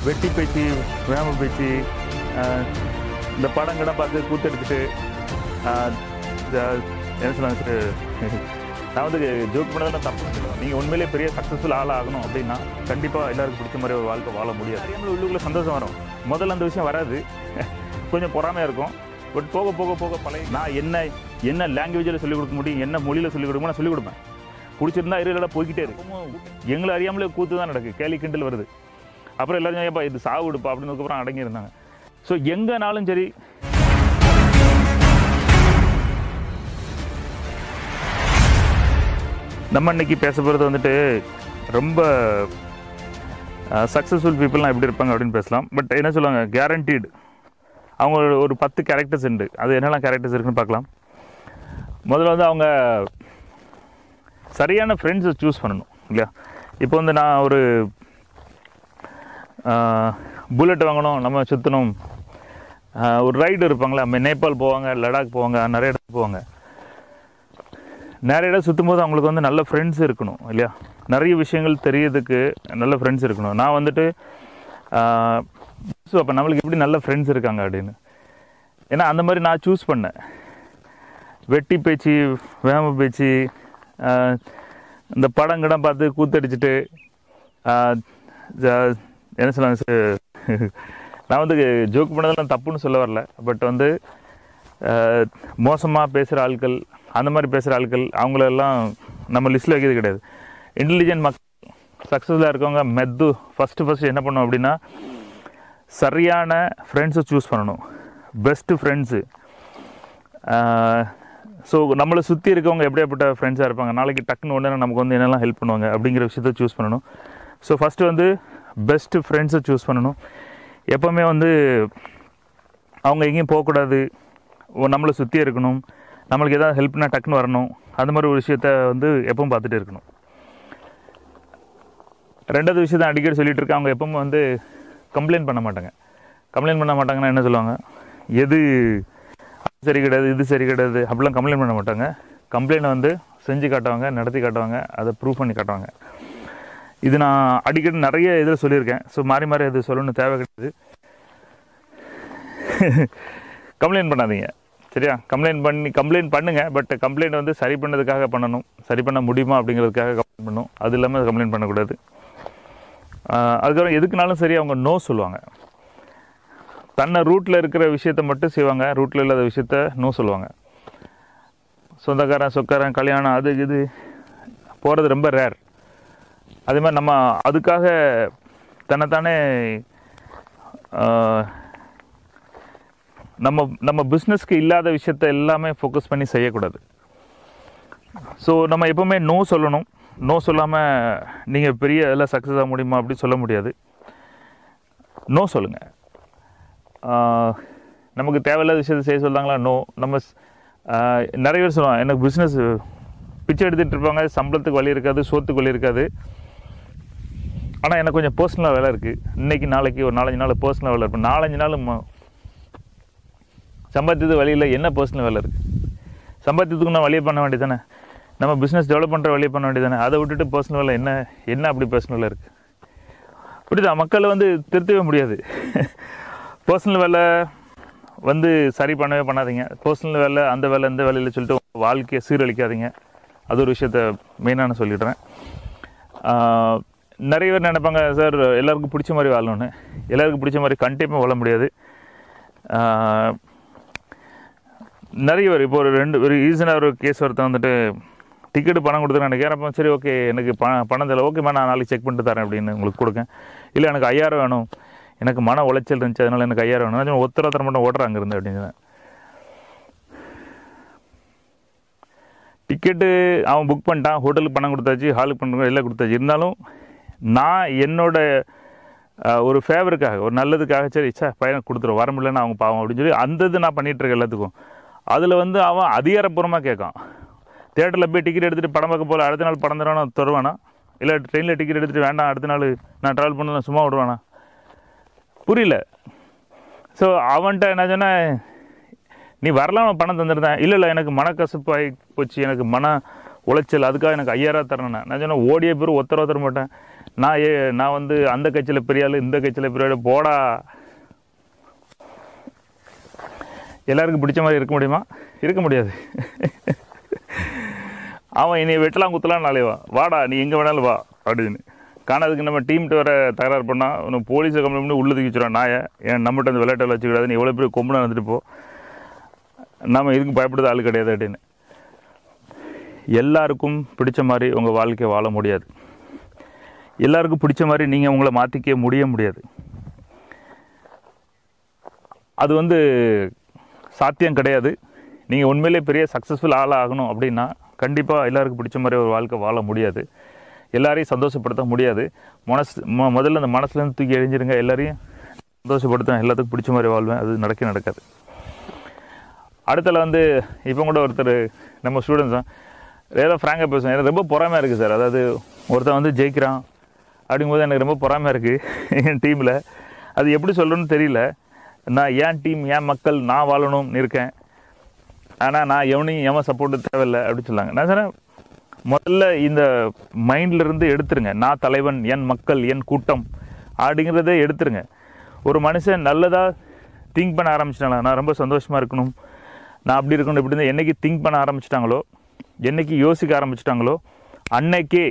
வெட்டி பேச்சு வேம பேச்சு ஆஹ், இந்த படம் கிடம் பார்த்து கூத்தெடுத்துட்டு ஆஹ், இந்த- என்ன சொல்லுவாங்க சார் நான் வந்து ஜோக் பண்ணதெல்லாம் தப்பு சொல்லுவேன் நீங்கள் உண்மையிலேயே பெரிய சக்ஸஸ்ஃபுல் ஆள் ஆகணும் அப்படின்னா கண்டிப்பாக எல்லாருக்கும் பிடிச்ச மாதிரி ஒரு வாழ்க்கை வாழ முடியாது அறியாமல் உள்ளுக்குள்ள சந்தோஷம் வரும் முதல்ல அந்த விஷயம் வராது கொஞ்சம் பொறாமையாக இருக்கும் பட் போக போக போக பழைய நான் என்ன என்ன லாங்குவேஜில் சொல்லிக் கொடுக்க முடியும் என்ன மொழியில் சொல்லிக் கொடுக்க நான் சொல்லிக் கொடுப்பேன் பிடிச்சிருந்தா இருடா போய்கிட்டே இருக்கும் எங்களை அறியாமலே கூத்து தான் நடக்கு கேலி கிண்டல் வருது அப்புறம் எல்லாரும் ஏப்பா இது சாவு விடுப்பா அப்படின்னு அப்புறம் அடங்கி இருந்தாங்க ஸோ எங்கேனாலும் சரி நம்ம இன்னைக்கு பேச போகிறது வந்துட்டு ரொம்ப சக்ஸஸ்ஃபுல் பீப்புளெலாம் எப்படி இருப்பாங்க அப்படின்னு பேசலாம் பட் என்ன சொல்லுவாங்க கேரண்டீடு அவங்க ஒரு- ஒரு பத்து கேரக்டர்ஸ் உண்டு அது என்னெல்லாம் கேரக்டர்ஸ் இருக்குன்னு பார்க்கலாம் முதல்ல வந்து அவங்க சரியான ஃப்ரெண்ட்ஸை சூஸ் பண்ணணும் இல்லையா இப்போ வந்து நான் ஒரு புல்லட் வாங்கணும் நம்ம சுற்றணும் ஒரு ரைடு இருப்பாங்களே நம்ம நேபாள் போவாங்க லடாக் போவாங்க நிறைய இடத்துக்கு போவாங்க நிறைய இடம் சுற்றும் போது அவங்களுக்கு வந்து நல்ல ஃப்ரெண்ட்ஸ் இருக்கணும் இல்லையா நிறைய விஷயங்கள் தெரியறதுக்கு நல்ல ஃப்ரெண்ட்ஸ் இருக்கணும் நான் வந்துட்டு ஸோ அப்போ நம்மளுக்கு எப்படி நல்ல ஃப்ரெண்ட்ஸ் இருக்காங்க அப்படின்னு ஏன்னா அந்த மாதிரி நான் சூஸ் பண்ணேன் வெட்டி பேச்சு வேம பேச்சு ஆஹ், இந்த படம் கிடம் பார்த்து கூத்தடிச்சிட்டு ஆஹ், ஜ- என்ன சொல்லுவாங்க சார் நான் வந்து ஜோக் பண்ணதெல்லாம் தப்புன்னு சொல்ல வரல பட் வந்து மோசமாக பேசுகிற ஆட்கள் அந்த மாதிரி பேசுகிற ஆட்கள் அவங்களெல்லாம் நம்ம லிஸ்ட்டில் வைக்கிறது கிடையாது இன்டெலிஜென்ட் மக்கள் சக்ஸஸ்ஃபுல்லாக இருக்கவங்க மெத்து ஃபஸ்ட்டு ஃபஸ்ட்டு என்ன பண்ணணும் அப்படின்னா சரியான ஃப்ரெண்ட்ஸை சூஸ் பண்ணணும் பெஸ்ட்டு ஃப்ரெண்ட்ஸு ஸோ நம்மளை சுற்றி இருக்கவங்க எப்படியாப்பட்ட ஃப்ரெண்ட்ஸாக இருப்பாங்க நாளைக்கு டக்குன்னு உடனே நமக்கு வந்து என்னெல்லாம் ஹெல்ப் பண்ணுவாங்க அப்படிங்கிற விஷயத்த சூஸ் பண்ணணும் ஸோ ஃபஸ்ட்டு வந்து பெஸ்ட்டு ஃப்ரெண்ட்ஸை சூஸ் பண்ணணும் எப்போவுமே வந்து அவங்க எங்கேயும் போகக்கூடாது ஓ, நம்மளை சுற்றி இருக்கணும் நம்மளுக்கு எதாவது ஹெல்ப்னா டக்குன்னு வரணும் அந்த மாதிரி ஒரு விஷயத்த வந்து எப்பவும் பார்த்துட்டு இருக்கணும் ரெண்டாவது விஷயத்த அடிக்கடி சொல்லிட்டு இருக்கேன் அவங்க எப்பவும் வந்து கம்ப்ளைண்ட் பண்ண மாட்டாங்க கம்ப்ளைண்ட் பண்ண மாட்டாங்கன்னா என்ன சொல்லுவாங்க எது அது சரி கிடையாது இது சரி கிடையாது அப்படிலாம் கம்ப்ளைண்ட் பண்ண மாட்டாங்க கம்ப்ளைண்ட் வந்து செஞ்சு காட்டுவாங்க நடத்தி காட்டுவாங்க அதை ப்ரூவ் பண்ணி காட்டுவாங்க இது நான் அடிக்கடி நிறைய இதில் சொல்லியிருக்கேன் ஸோ மாறி மாறி அது சொல்லணும்னு தேவை கிடையாது கம்ப்ளைண்ட் பண்ணாதீங்க சரியா கம்ப்ளைண்ட் பண்ணி கம்ப்ளைண்ட் பண்ணுங்க பட் கம்ப்ளைண்ட் வந்து சரி பண்ணதுக்காக பண்ணணும் சரி பண்ண முடியுமா அப்படிங்கிறதுக்காக கம்ப்ளைண்ட் பண்ணணும் அது இல்லாமல் கம்ப்ளைண்ட் பண்ணக்கூடாது ஆஹ் அதுக்கப்புறம் எதுக்குனாலும் சரி அவங்க நோ சொல்லுவாங்க தன்னை ரூட்டில் இருக்கிற விஷயத்த மட்டும் செய்வாங்க ரூட்டில் இல்லாத விஷயத்த நோ சொல்லுவாங்க சொந்தக்காரன் சொக்காரன் கல்யாணம் அது இது போகிறது ரொம்ப ரேர் அதே மாதிரி நம்ம அதுக்காக தன்னைத்தானே ஆஹ், நம்ம நம்ம பிஸ்னஸ்க்கு இல்லாத விஷயத்த எல்லாமே ஃபோக்கஸ் பண்ணி செய்யக்கூடாது ஸோ நம்ம எப்போவுமே நோ சொல்லணும் நோ சொல்லாமல் நீங்கள் பெரிய இதில் சக்ஸஸ் ஆக முடியுமா அப்படி சொல்ல முடியாது நோ சொல்லுங்கள் நமக்கு தேவையில்லாத விஷயத்தை செய்ய சொல்கிறாங்களா நோ நம்ம ஸ்- ஆஹ், நிறைய பேர் சொல்லுவாங்க எனக்கு பிஸ்னஸ் பிச்சை எடுத்துகிட்டு இருப்பாங்க சம்பளத்துக்கு வழி இருக்காது சோத்துக்கு வழி இருக்காது ஆனால் எனக்கு கொஞ்சம் பர்சனலாக வேலை இருக்குது இன்னைக்கு நாளைக்கு ஒரு நாலஞ்சு நாள் பர்சனல் வேலை இருக்கும் நாலஞ்சு நாள் ம- சம்பாத்தியது வழியில் என்ன பர்சனல் வேலை இருக்குது சம்பாத்தியத்துக்கு நான் வழியை பண்ண வேண்டியது தானே நம்ம பிஸ்னஸ் டெவலப் பண்ணுற வழியை பண்ண வேண்டியது தானே அதை விட்டுட்டு பர்சனல் வேலை என்ன என்ன அப்படி பர்சனல் வேலை இருக்குது இப்படிதான் மக்களை வந்து திருத்தவே முடியாது பர்சனல் வேலை வந்து சரி பண்ணவே பண்ணாதீங்க பர்சனல் வேலை அந்த வேலை இந்த வேலையில் சொல்லிட்டு உங்க வாழ்க்கையை சீரழிக்காதீங்க அது ஒரு விஷயத்த மெயினாக நான் சொல்லிடுறேன் ஆஹ், நிறைய பேர் நினைப்பாங்க சார் எல்லாருக்கும் பிடிச்ச மாதிரி வாழணும்னு எல்லாருக்கும் பிடிச்ச மாதிரி கண்டிப்பாக வாழ முடியாது ஆஹ், நிறைய பேர் இப்போ ஒரு ரெண்டு ஒரு ஈஸியாக ஒரு கேஸ் ஒருத்தன் வந்துட்டு டிக்கெட்டு பணம் கொடுத்துருக்கேன் எனக்கு ஏறப்போ சரி ஓகே எனக்கு ப பணம் தெரியல ஓகேம்மா நான் நாளைக்கு செக் பண்ணிட்டு தரேன் அப்படின்னு உங்களுக்கு கொடுக்கேன் இல்லை எனக்கு ஐயாயிரம் வேணும் எனக்கு மன உளைச்சல் இருந்துச்சு அதனால எனக்கு ஐயாயிரம் வேணும் நான் ஒருத்தர் ஒருத்தர் மட்டும் ஓடுறாங்க இருந்து அப்படின்னு சொன்னேன். டிக்கெட்டு அவன் புக் பண்ணிட்டான் ஹோட்டலுக்கு பணம் கொடுத்தாச்சு ஹாலுக்கு பணம் எல்லாம் கொடுத்தாச்சு இருந்தாலும் நான் என்னோட அஹ், ஒரு ஃபேவருக்காக ஒரு நல்லதுக்காக சரி சே பையன் கொடுத்துரும் வர முடியலன்னு அவங்க பாவம் அப்படின்னு சொல்லி அந்த இது நான் பண்ணிட்டு இருக்கேன் எல்லாத்துக்கும் அதில் வந்து அவன் அதிகாரப்பூர்வமாக கேட்கான் தேட்டரில் போய் டிக்கெட் எடுத்துகிட்டு படம் பார்க்க போகல அடுத்த நாள் படம் தருவானா தருவானா இல்லை ட்ரெயினில் டிக்கெட் எடுத்துகிட்டு வேண்டாம் அடுத்த நாள் நான் ட்ராவல் பண்ணல சும்மா விடுவானா புரியல ஸோ அவன்கிட்ட என்ன சொன்னேன் நீ வரலாம் பணம் தந்துருந்தேன் இல்லை இல்லை எனக்கு மனக்கசப்பாகி போச்சு எனக்கு மன உளைச்சல் அதுக்காக எனக்கு ஐயாயிரம் தரணும் நான் சொன்னேன் ஓடிய பேர் ஒத்தர தர மாட்டேன் நான் ஏ நான் வந்து அந்த கட்சியில் பெரிய ஆளு இந்த கட்சியில் பெரிய ஆளு போடா எல்லாருக்கும் பிடிச்ச மாதிரி இருக்க முடியுமா இருக்க முடியாது அவன் என்னை வெட்டலாம் குத்தலாம் நாளே வா வாடா நீ எங்கே வேணாலும் வா அப்படின்னு காணாதுக்கு நம்ம டீம்கிட்ட வர தகராறு பண்ணால் உனக்கு போலீஸை கம்ப்ளைண்ட் பண்ணி உள்ள தூக்கி வச்சுருவான் நாயை ஏன் நம்மகிட்ட அந்த விளையாட்டில் வச்சுக்கூடாது நீ எவ்வளோ பெரிய கொம்புனா வந்துட்டு போ நம்ம இதுக்கு பயப்படுறது ஆள் கிடையாது அப்படின்னு எல்லாருக்கும் பிடிச்ச மாதிரி உங்கள் வாழ்க்கையை வாழ முடியாது எல்லாருக்கும் பிடிச்ச மாதிரி நீங்கள் உங்களை மாற்றிக்க முடிய முடியாது அது வந்து சாத்தியம் கிடையாது நீங்கள் உண்மையிலே பெரிய சக்ஸஸ்ஃபுல் ஆளாக ஆகணும் அப்படின்னா கண்டிப்பாக எல்லாருக்கும் பிடிச்ச மாதிரி ஒரு வாழ்க்கை வாழ முடியாது எல்லாரையும் சந்தோஷப்படுத்த முடியாது மனசு மொ முதல்ல அந்த மனசுலேருந்து தூக்கி எழிஞ்சிருங்க எல்லாரையும் சந்தோஷப்படுத்த எல்லாத்துக்கும் பிடிச்ச மாதிரி வாழ்வேன் அது நடக்க நடக்காது அடுத்தல வந்து இப்போ கூட ஒருத்தர் நம்ம ஸ்டூடெண்ட்ஸ் தான் ஏதோ ஃப்ராங்காக பேசுவேன் எனக்கு ரொம்ப பொறாமையாக இருக்குது சார் அதாவது ஒருத்தன் வந்து ஜெயிக்கிறான் அப்படிங்கும்போது எனக்கு ரொம்ப பொறாமையாக இருக்குது என் டீமில் அது எப்படி சொல்லணும்னு தெரியல நான் என் டீம் என் மக்கள் நான் வாழணும்னு இருக்கேன் ஆனால் நான் எவனையும் எவன் சப்போர்ட்டு தேவையில்லை அப்படின்னு சொன்னாங்க நான் சொன்னேன் முதல்ல இந்த மைண்ட்ல இருந்து எடுத்துருங்க நான் தலைவன் என் மக்கள் என் கூட்டம் அப்படிங்கிறத எடுத்துருங்க ஒரு மனுஷன் நல்லதாக திங்க் பண்ண ஆரம்பிச்சிட்டாங்களா நான் ரொம்ப சந்தோஷமாக இருக்கணும் நான் அப்படி இருக்கணும் இப்படி இருந்து என்னைக்கு திங்க் பண்ண ஆரம்பிச்சிட்டாங்களோ என்னைக்கு யோசிக்க ஆரம்பிச்சிட்டாங்களோ அன்னைக்கே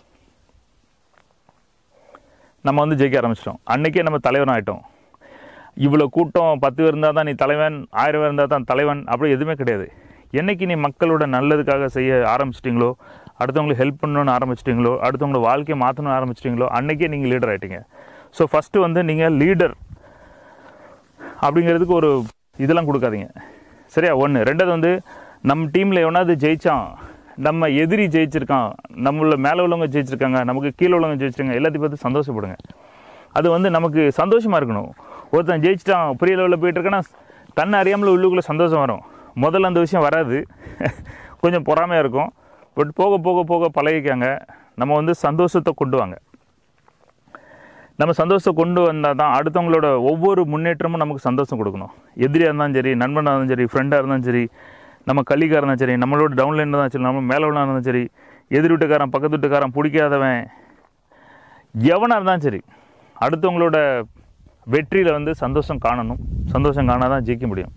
நம்ம வந்து ஜெயிக்க ஆரம்பிச்சிட்டோம் அன்னைக்கே நம்ம தலைவன் ஆகிட்டோம் இவ்வளோ கூட்டம் பத்து பேர் இருந்தால் தான் நீ தலைவன் ஆயிரம் பேர் இருந்தால் தான் தலைவன் அப்படி எதுவுமே கிடையாது என்னைக்கு நீ மக்களோட நல்லதுக்காக செய்ய ஆரம்பிச்சிட்டிங்களோ அடுத்தவங்களுக்கு ஹெல்ப் பண்ணணும்னு ஆரம்பிச்சிட்டிங்களோ அடுத்தவங்களோட வாழ்க்கையை மாற்றணும்னு ஆரம்பிச்சிட்டிங்களோ அன்னைக்கே நீங்கள் லீடர் ஆகிட்டீங்க ஸோ ஃபஸ்ட்டு வந்து நீங்கள் லீடர் அப்படிங்கிறதுக்கு ஒரு இதெல்லாம் கொடுக்காதீங்க சரியா ஒன்று ரெண்டாவது வந்து நம்ம டீமில் எவனாவது ஜெயிச்சான் நம்ம எதிரி ஜெயிச்சிருக்கான் நம்மள மேலே உள்ளவங்க ஜெயிச்சிருக்காங்க நமக்கு கீழே உள்ளவங்க ஜெயிச்சிருக்காங்க எல்லாத்தையும் பார்த்து சந்தோஷப்படுங்க அது வந்து நமக்கு சந்தோஷமாக இருக்கணும் ஒருத்தன் ஜெயிச்சிட்டான் பெரிய லெவலில் போயிட்டு இருக்கேன்னா தன்னை அறியாமல் உள்ளுக்குள்ளே சந்தோஷம் வரும் முதல்ல அந்த விஷயம் வராது கொஞ்சம் பொறாமையாக இருக்கும் பட் போக போக போக பழகிக்காங்க நம்ம வந்து சந்தோஷத்தை கொண்டு வாங்க நம்ம சந்தோஷத்தை கொண்டு வந்தால் தான் அடுத்தவங்களோட ஒவ்வொரு முன்னேற்றமும் நமக்கு சந்தோஷம் கொடுக்கணும் எதிரியாக இருந்தாலும் சரி நண்பனாக இருந்தாலும் சரி ஃப்ரெண்டாக இருந்தாலும் சரி நம்ம கல்லிக்காக இருந்தாலும் சரி நம்மளோட டவுன்லைன் இருந்தாலும் சரி நம்ம மேலே உள்ள இருந்தாலும் சரி எதிர் வீட்டுக்காரன் பக்கத்து வீட்டுக்காரன் பிடிக்காதவன் எவனாக இருந்தாலும் சரி அடுத்தவங்களோட வெற்றியில் வந்து சந்தோஷம் காணணும் சந்தோஷம் காணாதான் ஜெயிக்க முடியும்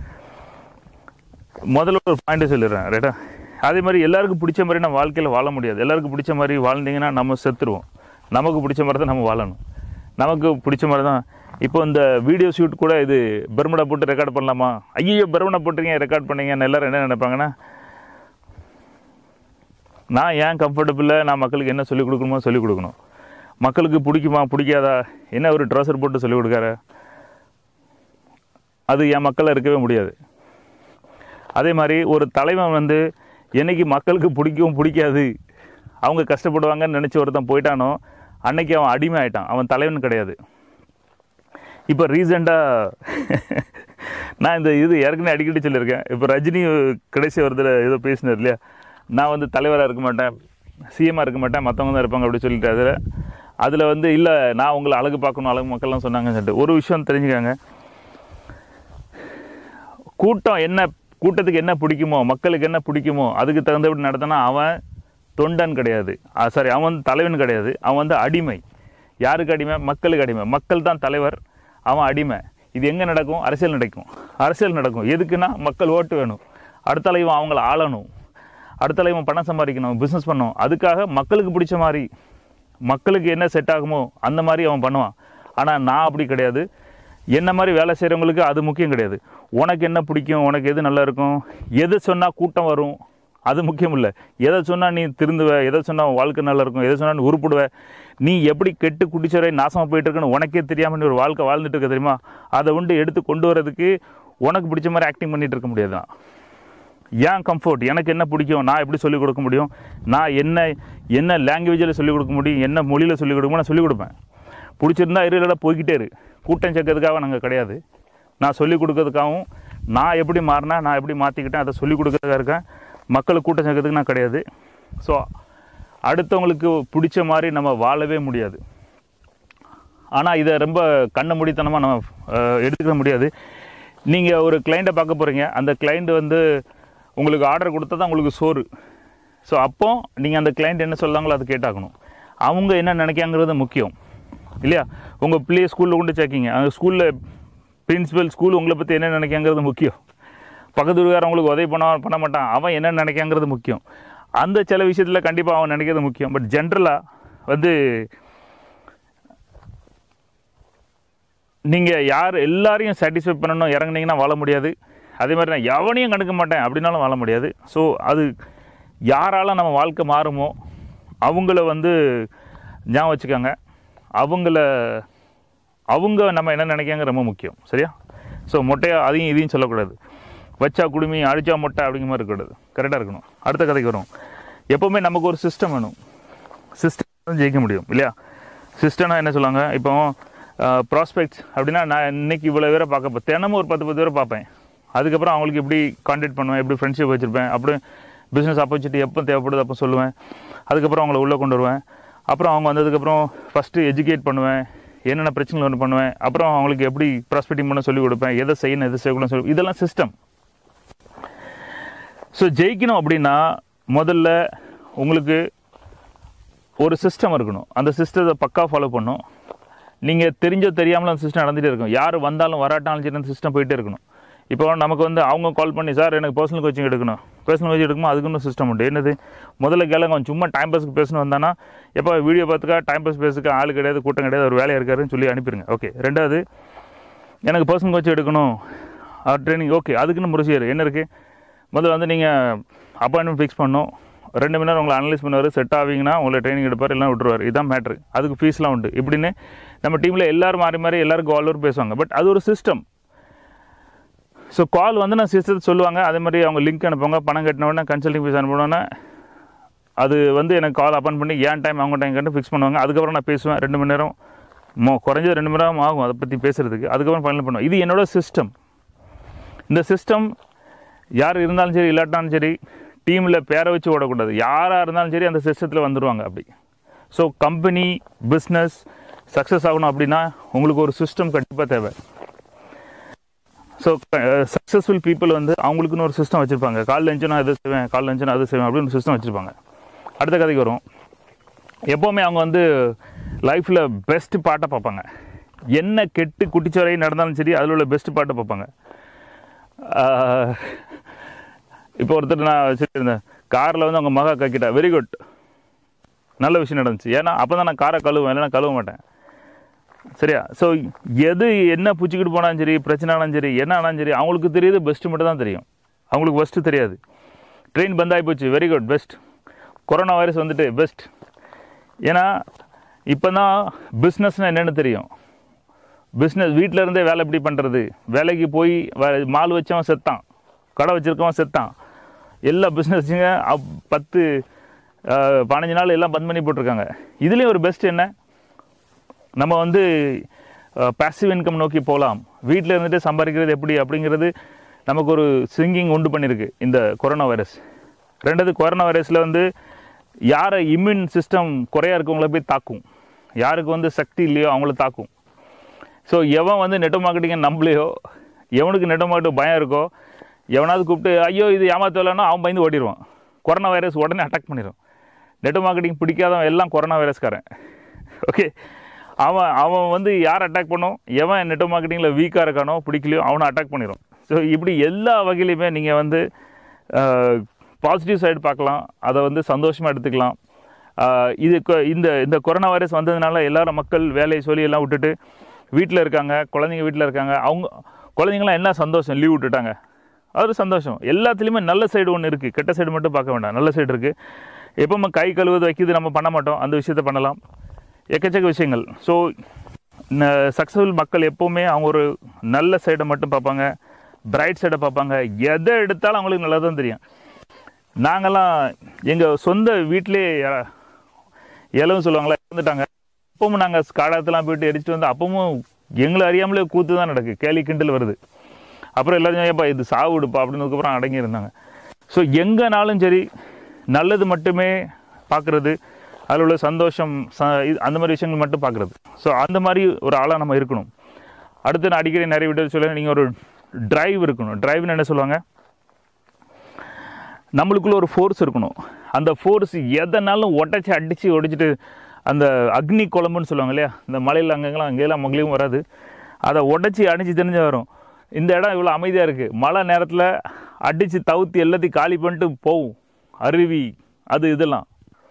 முதல்ல ஒரு பாயிண்ட் சொல்லிடுறேன் ரைட்டா அதே மாதிரி எல்லாருக்கும் பிடிச்ச மாதிரி நம்ம வாழ்க்கையில் வாழ முடியாது எல்லாருக்கும் பிடிச்ச மாதிரி வாழ்ந்தீங்கன்னா நம்ம செத்துருவோம் நமக்கு பிடிச்ச மாதிரி தான் நம்ம வாழணும் நமக்கு பிடிச்ச மாதிரி தான் இப்போ இந்த வீடியோ ஷூட் கூட இது பெர்முடா போட்டு ரெக்கார்ட் பண்ணலாமா ஐயோ பெர்முடா போட்டுருங்க ரெக்கார்ட் பண்ணீங்கன்னு எல்லாரும் என்ன நினைப்பாங்கன்னா நான் ஏன் கம்ஃபர்டபுளாக நான் மக்களுக்கு என்ன சொல்லிக் கொடுக்கணுமோ சொல்லிக் கொடுக்கணும் மக்களுக்கு பிடிக்குமா பிடிக்காதா என்ன ஒரு ட்ரௌசர் போட்டு சொல்லிக் கொடுக்காரு அது என் மக்களை இருக்கவே முடியாது அதே மாதிரி ஒரு தலைவன் வந்து என்னைக்கு மக்களுக்கு பிடிக்கும் பிடிக்காது அவங்க கஷ்டப்படுவாங்கன்னு நினச்சி ஒருத்தன் போயிட்டானோ அன்னைக்கு அவன் அடிமை ஆயிட்டான் அவன் தலைவன் கிடையாது இப்போ ரீசெண்டாக நான் இந்த இது ஏற்கனவே அடிக்கடி சொல்லியிருக்கேன் இப்போ ரஜினி கடைசி வருதில் ஏதோ பேசினார் இல்லையா நான் வந்து தலைவராக இருக்க மாட்டேன் சிஎம்மாக இருக்க மாட்டேன் மற்றவங்க தான் இருப்பாங்க அப்படி சொல்லிட்டு அதில் அதில் வந்து இல்லை நான் உங்களை அழகு பார்க்கணும் அழகு மக்கள்லாம் சொன்னாங்கன்னு சொல்லிட்டு ஒரு விஷயம் தெரிஞ்சுக்கங்க கூட்டம் என்ன கூட்டத்துக்கு என்ன பிடிக்குமோ மக்களுக்கு என்ன பிடிக்குமோ அதுக்கு தகுந்தபடி நடத்தினா அவன் தொண்டன் கிடையாது சாரி அவன் வந்து தலைவன் கிடையாது அவன் வந்து அடிமை யாருக்கு அடிமை மக்களுக்கு அடிமை மக்கள் தான் தலைவர் அவன் அடிமை இது எங்கே நடக்கும் அரசியல் நடக்கும் அரசியல் நடக்கும் எதுக்குன்னா மக்கள் ஓட்டு வேணும் அடுத்த இவன் அவங்கள ஆளணும் அடுத்த இவன் பணம் சம்பாதிக்கணும் பிஸ்னஸ் பண்ணணும் அதுக்காக மக்களுக்கு பிடிச்ச மாதிரி மக்களுக்கு என்ன செட் ஆகுமோ அந்த மாதிரி அவன் பண்ணுவான் ஆனால் நான் அப்படி கிடையாது என்ன மாதிரி வேலை செய்கிறவங்களுக்கு அது முக்கியம் கிடையாது உனக்கு என்ன பிடிக்கும் உனக்கு எது நல்லா இருக்கும் எது சொன்னால் கூட்டம் வரும் அது முக்கியம் இல்லை எதை சொன்னால் நீ திருந்துவ எதை சொன்னால் வாழ்க்கை நல்லா இருக்கும் எதை சொன்னால் நீ உருப்பிடுவ நீ எப்படி கெட்டு குடிச்சவரை நாசமாக போயிட்டு இருக்கன்னு உனக்கே தெரியாமல் நீ ஒரு வாழ்க்கை வாழ்ந்துட்டு இருக்க தெரியுமா அதை உண்டு எடுத்து கொண்டு வரதுக்கு உனக்கு பிடிச்ச மாதிரி ஆக்டிங் பண்ணிட்டு இருக்க முடியாதுதான் ஏன் கம்ஃபர்ட் எனக்கு என்ன பிடிக்கும் நான் எப்படி சொல்லிக் கொடுக்க முடியும் நான் என்ன என்ன லாங்குவேஜில் சொல்லிக் கொடுக்க முடியும் என்ன மொழியில் சொல்லிக் கொடுக்க நான் சொல்லிக் கொடுப்பேன் பிடிச்சிருந்தா இரு இல்லைடா போய்கிட்டே இரு கூட்டம் சேர்க்கறதுக்காக நாங்கள் கிடையாது நான் சொல்லிக் கொடுக்கறதுக்காகவும் நான் எப்படி மாறினா நான் எப்படி மாற்றிக்கிட்டேன் அதை சொல்லிக் கொடுக்கறதுக்காக இருக்கேன் மக்களுக்கு கூட்டம் சேர்க்கறதுக்கு நான் கிடையாது ஸோ அடுத்தவங்களுக்கு பிடிச்ச மாதிரி நம்ம வாழவே முடியாது ஆனால் இதை ரொம்ப கண்ண முடித்தனமாக நம்ம அஹ், எடுத்துக்க முடியாது நீங்கள் ஒரு கிளைண்ட்டை பார்க்க போகிறீங்க அந்த கிளைண்ட் வந்து உங்களுக்கு ஆர்டர் கொடுத்தா தான் உங்களுக்கு சோறு ஸோ அப்போ நீங்கள் அந்த கிளைண்ட் என்ன சொல்கிறாங்களோ அது கேட்டாக்கணும் அவங்க என்ன நினைக்காங்கிறது முக்கியம் இல்லையா உங்கள் பிள்ளைய ஸ்கூலில் கொண்டு சேர்க்கிங்க அந்த ஸ்கூலில் பிரின்சிபல் ஸ்கூல் உங்களை பற்றி என்ன நினைக்காங்கிறது முக்கியம் பக்கத்து வீட்டுக்காரன் உங்களுக்கு உதவி பண்ண பண்ண மாட்டான் அவன் என்ன நினைக்காங்கிறது முக்கியம் அந்த சில விஷயத்தில் கண்டிப்பாக அவன் நினைக்கிறது முக்கியம் பட் ஜென்ரலாக வந்து நீங்கள் யார் எல்லாரையும் சாட்டிஸ்ஃபை பண்ணணும் இறங்குனீங்கன்னா வாழ முடியாது அதே மாதிரி நான் எவனையும் கண்டுக்க மாட்டேன் அப்படின்னாலும் வாழ முடியாது ஸோ அது யாரால நம்ம வாழ்க்கை மாறுமோ அவங்கள வந்து ஞாபகம் வச்சுக்கோங்க அவங்கள அவங்க நம்ம என்ன நினைக்காங்க ரொம்ப முக்கியம் சரியா ஸோ மொட்டையா அதையும் இதையும் சொல்லக்கூடாது வச்சா குடுமி அடிச்சா மொட்டை அப்படிங்கிற மாதிரி இருக்கக்கூடாது கரெக்டாக இருக்கணும் அடுத்த கதைக்கு வரும் எப்போவுமே நமக்கு ஒரு சிஸ்டம் வேணும் சிஸ்டம் ஜெயிக்க முடியும் இல்லையா சிஸ்டம்னா என்ன சொல்லுவாங்க இப்போ ப்ராஸ்பெக்ட்ஸ் அப்படின்னா நான் இன்னைக்கு இவ்வளோ பேரை பார்க்க போ- தினமும் ஒரு பத்து பத்து பேரை பார்ப்பேன் அதுக்கப்புறம் அவங்களுக்கு எப்படி கான்டாக்ட் பண்ணுவேன் எப்படி ஃப்ரெண்ட்ஷிப் வச்சுருப்பேன் அப்படி பிஸ்னஸ் ஆப்பர்ச்சுனிட்டி எப்போ தேவைப்படுது அப்போ சொல்லுவேன் அதுக்கப்புறம் அவங்கள உள்ளே கொண்டு வருவேன் அப்புறம் அவங்க வந்ததுக்கப்புறம் ஃபஸ்ட்டு எஜுகேட் பண்ணுவேன் என்னென்ன பிரச்சனைகள் ஒன்று பண்ணுவேன் அப்புறம் அவங்களுக்கு எப்படி ப்ராஸ்பெக்டிங் பண்ண சொல்லி கொடுப்பேன் எதை செய்யணும் எதை செய்யக்கூடாது சொல்லி இதெல்லாம் சிஸ்டம் ஸோ ஜெயிக்கணும் அப்படின்னா முதல்ல உங்களுக்கு ஒரு சிஸ்டம் இருக்கணும் அந்த சிஸ்டத்தை பக்கா ஃபாலோ பண்ணும் நீங்கள் தெரிஞ்சோ தெரியாமலும் அந்த சிஸ்டம் நடந்துகிட்டே இருக்கும் யார் வந்தாலும் வராட்டாலும் சரி அந்த சிஸ்டம் போயிட்டே இருக்கணும் இப்போ நமக்கு வந்து அவங்க கால் பண்ணி சார் எனக்கு பர்சனல் கோச்சிங் எடுக்கணும் பர்சனல் கோச்சிங் எடுக்கும்போது அதுக்குன்னு சிஸ்டம் உண்டு என்னது முதல்ல கேளுங்க அவன் சும்மா டைம் பாஸ்க்கு பேசணும் வந்தானா எப்போ வீடியோ பார்த்துக்கா டைம் பாஸ் பேசுக்க ஆள் கிடையாது கூட்டம் கிடையாது ஒரு வேலையாக இருக்காருன்னு சொல்லி அனுப்பிடுங்க ஓகே ரெண்டாவது எனக்கு பர்சனல் கோச்சிங் எடுக்கணும் ட்ரைனிங் ஓகே அதுக்குன்னு ப்ரொசீஜர் என்ன இருக்குது முதல்ல வந்து நீங்கள் அப்பாயின்மெண்ட் ஃபிக்ஸ் பண்ணணும் ரெண்டு மணி நேரம் உங்களை அனலைஸ் பண்ணுவார் செட் ஆவீங்கன்னா உங்களை ட்ரைனிங் எடுப்பார் எல்லாம் விட்டுருவார் இதுதான் மேட்ரு அதுக்கு ஃபீஸ்லாம் உண்டு இப்படின்னு நம்ம டீமில் எல்லாரும் மாறி மாறி எல்லாருக்கும் ஆல் ஓவர் பேசுவாங்க பட் அது ஒரு சிஸ்டம் ஸோ கால் வந்து நான் சிஸ்டத்தை சொல்லுவாங்க அதே மாதிரி அவங்க லிங்க் அனுப்புவாங்க பணம் கட்டின உடனே கன்சல்டிங் ஃபீஸ் அனுப்பினோடனே அது வந்து எனக்கு கால் அப்பான் பண்ணி ஏன் டைம் அவங்க டைம் கண்டு ஃபிக்ஸ் பண்ணுவாங்க அதுக்கப்புறம் நான் பேசுவேன் ரெண்டு மணி நேரம் மோ குறைஞ்சது ரெண்டு மணி நேரம் ஆகும் அதை பற்றி பேசுகிறதுக்கு அதுக்கப்புறம் ஃபைனல் பண்ணுவேன் இது என்னோட சிஸ்டம் இந்த சிஸ்டம் யார் இருந்தாலும் சரி இல்லாட்டாலும் சரி டீமில் பேரை வச்சு ஓடக்கூடாது யாராக இருந்தாலும் சரி அந்த சிஸ்டத்தில் வந்துடுவாங்க அப்படி ஸோ கம்பெனி பிஸ்னஸ் சக்ஸஸ் ஆகணும் அப்படின்னா உங்களுக்கு ஒரு சிஸ்டம் கண்டிப்பாக தேவை ஸோ சக்ஸஸ்ஃபுல் பீப்புள் வந்து அவங்களுக்குன்னு ஒரு சிஸ்டம் வச்சுருப்பாங்க கால் லஞ்சுனா இது செய்வேன் கால் லஞ்சுனா அது செய்வேன் அப்படின்னு ஒரு சிஸ்டம் வச்சுருப்பாங்க அடுத்த கதைக்கு வரும் எப்போவுமே அவங்க வந்து லைஃப்பில் பெஸ்ட் பாட்டை பார்ப்பாங்க என்ன கெட்டு குட்டிச்சோரை நடந்தாலும் சரி அதில் உள்ள பெஸ்ட் பாட்டை பார்ப்பாங்க ஆஹ், இப்போ ஒருத்தர் நான் வச்சுருந்தேன் காரில் வந்து அவங்க மகா கக்கிட்டா வெரி குட் நல்ல விஷயம் நடந்துச்சு ஏன்னா அப்போ தான் நான் காரை கழுவேன் இல்லைன்னா கழுவ மாட்டேன் சரியா ஸோ எது என்ன பூச்சிக்கிட்டு போனாலும் சரி பிரச்சனை ஆனாலும் சரி என்ன ஆனாலும் சரி அவங்களுக்கு தெரியுது பெஸ்ட்டு மட்டும் தான் தெரியும் அவங்களுக்கு ஃபஸ்ட்டு தெரியாது ட்ரெயின் பந்தாகி போச்சு very good best corona virus வந்துட்டு பெஸ்ட் ஏன்னா இப்போ தான் பிஸ்னஸ்னால் என்னென்னு தெரியும் பிஸ்னஸ் வீட்டில் இருந்தே வேலை எப்படி பண்ணுறது வேலைக்கு போய் வே- மால் வச்சவன் செத்தான் கடை வச்சிருக்கவன் செத்தான் எல்லா பிஸ்னஸுங்க பத்து அஹ், பதினஞ்சு நாள் எல்லாம் பந்த் பண்ணி போட்டிருக்காங்க இதுலேயும் ஒரு பெஸ்ட் என்ன நம்ம வந்து பேசிவ் இன்கம் நோக்கி போகலாம் வீட்டில் இருந்துட்டு சம்பாதிக்கிறது எப்படி அப்படிங்கிறது நமக்கு ஒரு சிங்கிங் உண்டு பண்ணியிருக்கு இந்த கொரோனா வைரஸ் ரெண்டாவது கொரோனா வைரஸில் வந்து யாரை இம்யூன் சிஸ்டம் குறையா இருக்கவங்கள போய் தாக்கும் யாருக்கு வந்து சக்தி இல்லையோ அவங்கள தாக்கும் ஸோ எவன் வந்து நெட் மார்க்கெட்டிங்கை நம்பலையோ எவனுக்கு நெட் மார்க்கெட் பயம் இருக்கோ எவனாவது கூப்பிட்டு ஐயோ இது ஏமாத்தலைன்னா அவன் பயந்து ஓடிடுவான் கொரோனா வைரஸ் உடனே அட்டாக் பண்ணிடும் நெட் மார்க்கெட்டிங் பிடிக்காதவன் எல்லாம் கொரோனா வைரஸ்காரன் ஓகே அவன் அவன் வந்து யார் அட்டாக் பண்ணும் எவன் நெட் மார்க்கெட்டிங்கில் வீக்காக இருக்கானோ பிடிக்கலையோ அவனை அட்டாக் பண்ணிடும் ஸோ இப்படி எல்லா வகையிலையுமே நீங்கள் வந்து பாசிட்டிவ் சைடு பார்க்கலாம் அதை வந்து சந்தோஷமாக எடுத்துக்கலாம் ஆஹ் இது கொ- இந்த இந்த கொரோனா வைரஸ் வந்ததுனால எல்லாரும் மக்கள் வேலையை சொல்லி எல்லாம் விட்டுட்டு வீட்டில் இருக்காங்க குழந்தைங்க வீட்டில் இருக்காங்க அவங்க குழந்தைங்களாம் என்ன சந்தோஷம் லீவ் விட்டுட்டாங்க அது ஒரு சந்தோஷம் எல்லாத்துலேயுமே நல்ல சைடு ஒன்று இருக்குது கெட்ட சைடு மட்டும் பார்க்க வேண்டாம் நல்ல சைடு இருக்குது எப்போ கை கழுவுது வைக்கிறது நம்ம பண்ண மாட்டோம் அந்த விஷயத்தை பண்ணலாம் எக்கச்சக்க விஷயங்கள் ஸோ சக்ஸஸ்ஃபுல் மக்கள் எப்போவுமே அவங்க ஒரு நல்ல சைடை மட்டும் பார்ப்பாங்க பிரைட் சைடை பார்ப்பாங்க எதை எடுத்தாலும் அவங்களுக்கு நல்லா தான் தெரியும் நாங்கள்லாம் எங்கள் சொந்த வீட்டிலே இலவும் சொல்லுவாங்களா இறந்துட்டாங்க அப்பவும் நாங்கள் காடாத்தெல்லாம் போயிட்டு எரிச்சிட்டு வந்து அப்பவும் எங்களை அறியாமலே கூத்து தான் நடக்கு கேலி கிண்டல் வருது அப்புறம் எல்லாரும் ஏப்பா இது சாவுடுப்பா அப்படின்னதுக்கப்புறம் அடங்கி இருந்தாங்க ஸோ எங்கேனாலும் சரி நல்லது மட்டுமே பார்க்குறது அதில் உள்ள சந்தோஷம் ச இது- அந்த மாதிரி விஷயங்கள் மட்டும் பார்க்குறது ஸோ அந்த மாதிரி ஒரு ஆளாக நம்ம இருக்கணும் அடுத்து நான் அடிக்கடி நிறைய வீடியோ சொல்ல நீங்கள் ஒரு டிரைவ் இருக்கணும் டிரைவ்னு என்ன சொல்லுவாங்க நம்மளுக்குள்ள ஒரு ஃபோர்ஸ் இருக்கணும் அந்த ஃபோர்ஸ் எதனாலும் உடச்சி அடித்து ஒடிச்சிட்டு அந்த அக்னி குழம்புன்னு சொல்லுவாங்க இல்லையா இந்த மலையில் அங்கங்கெல்லாம் அங்கேயெல்லாம் மகளிரும் வராது அதை உடச்சி அடித்து தெரிஞ்சு வரும் இந்த இடம் இவ்வளோ அமைதியாக இருக்குது மழை நேரத்தில் அடித்து தவுத்தி எல்லாத்தையும் காலி பண்ணிட்டு போகும் அருவி அது இதெல்லாம்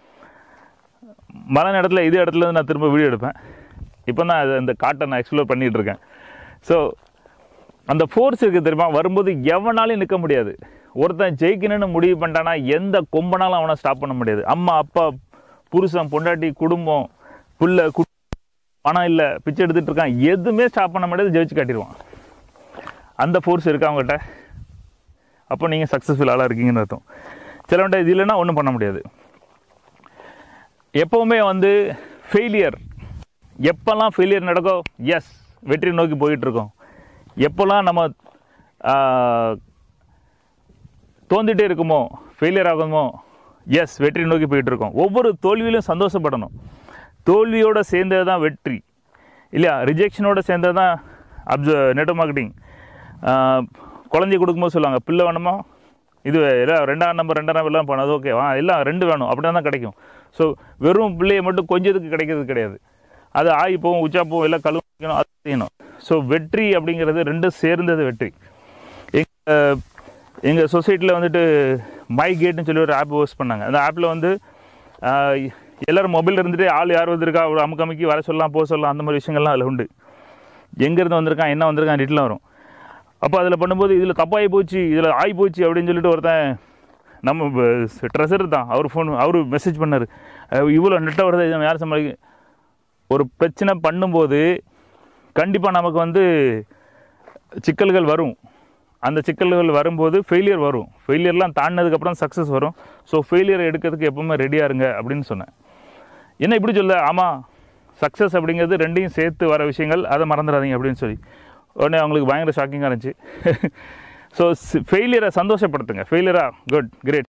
மழை நேரத்தில் இது இடத்துல இருந்து நான் திரும்ப வீடியோ எடுப்பேன் இப்போ தான் அது அந்த காட்டை நான் எக்ஸ்ப்ளோர் பண்ணிகிட்டு இருக்கேன் ஸோ அந்த ஃபோர்ஸ் இருக்குது தெரியுமா வரும்போது எவனாலையும் நிற்க முடியாது ஒருத்தன் ஜெயிக்கணும்னு முடிவு பண்ணிட்டானா எந்த கொம்பனாலும் அவனை ஸ்டாப் பண்ண முடியாது அம்மா அப்பா புருஷன் பொண்டாட்டி குடும்பம் புள்ள கு பணம் இல்லை பிச்சை எடுத்துகிட்டு இருக்கான் எதுவுமே ஸ்டாப் பண்ண முடியாது ஜெயிச்சு காட்டிடுவான் அந்த ஃபோர்ஸ் இருக்கா அவங்ககிட்ட அப்போ நீங்கள் சக்ஸஸ்ஃபுல் ஆளாக இருக்கீங்கன்னு அர்த்தம் சிலவன்ட்ட இது இல்லைன்னா ஒன்றும் பண்ண முடியாது எப்போவுமே வந்து ஃபெயிலியர் எப்போல்லாம் ஃபெயிலியர் நடக்கோ எஸ் வெற்றி நோக்கி போயிட்டுருக்கோம் எப்போல்லாம் நம்ம ஆஹ், தோந்துட்டே இருக்குமோ ஃபெயிலியர் ஆகுமோ எஸ் வெற்றி நோக்கி போயிட்டுருக்கோம் ஒவ்வொரு தோல்வியிலும் சந்தோஷப்படணும் தோல்வியோடு சேர்ந்தது தான் வெற்றி இல்லையா ரிஜெக்ஷனோட சேர்ந்தது தான் அப்ச நெட் மார்க்கெட்டிங் குழந்தை கொடுக்கும்போது சொல்லுவாங்க பிள்ளை வேணுமா இது எல்லாம் ரெண்டாம் நம்பர் ரெண்டாம் நம்பர் எல்லாம் போனது ஓகேவா எல்லாம் ரெண்டு வேணும் அப்படி தான் கிடைக்கும் ஸோ வெறும் பிள்ளையை மட்டும் கொஞ்சத்துக்கு கிடைக்கிறது கிடையாது அது ஆகி போகும் உச்சா போகும் எல்லாம் கழுவணும் அது செய்யணும் ஸோ வெற்றி அப்படிங்கிறது ரெண்டும் சேர்ந்தது வெற்றி எங்கள் எங்கள் சொசைட்டியில் வந்துட்டு மை கேட்னு சொல்லி ஒரு ஆப் ஹோஸ்ட் பண்ணாங்க அந்த ஆப்பில் வந்து ஆஹ், எல்லாரும் மொபைல் இருந்துட்டு ஆள் யார் வந்திருக்கா ஒரு அமுக்கு அமுக்கி வர சொல்லலாம் போக சொல்லலாம் அந்த மாதிரி விஷயங்கள்லாம் அதில் உண்டு எங்கேருந்து வந்திருக்கான் என்ன வந்திருக்கான் டீட்டெயிலாக வரும் அப்போ அதில் பண்ணும்போது இதில் தப்பாகி போச்சு இதில் ஆகி போச்சு அப்படின்னு சொல்லிட்டு ஒருத்தன் நம்ம ட்ரெஸர் தான் அவர் ஃபோன் அவர் மெசேஜ் பண்ணார் இவ்வளோ நெட்டாக வருது இதை யார் சமாளிக்க ஒரு பிரச்சனை பண்ணும்போது கண்டிப்பாக நமக்கு வந்து சிக்கல்கள் வரும் அந்த சிக்கல்கள் வரும்போது ஃபெயிலியர் வரும் ஃபெயிலியர்லாம் தாண்டினதுக்கப்புறம் சக்ஸஸ் வரும் ஸோ ஃபெயிலியர் எடுக்கிறதுக்கு எப்பவுமே ரெடியாக இருங்க அப்படின்னு சொன்னேன் என்ன இப்படி சொல்ல ஆமாம் சக்ஸஸ் அப்படிங்கிறது ரெண்டையும் சேர்த்து வர விஷயங்கள் அதை மறந்துடாதீங்க அப்படின்னு சொல்லி உடனே அவங்களுக்கு பயங்கர ஷாக்கிங்காக இருந்துச்சு ஸோ ஃபெயிலியரை சந்தோஷப்படுத்துங்க ஃபெயிலியரா குட் கிரேட்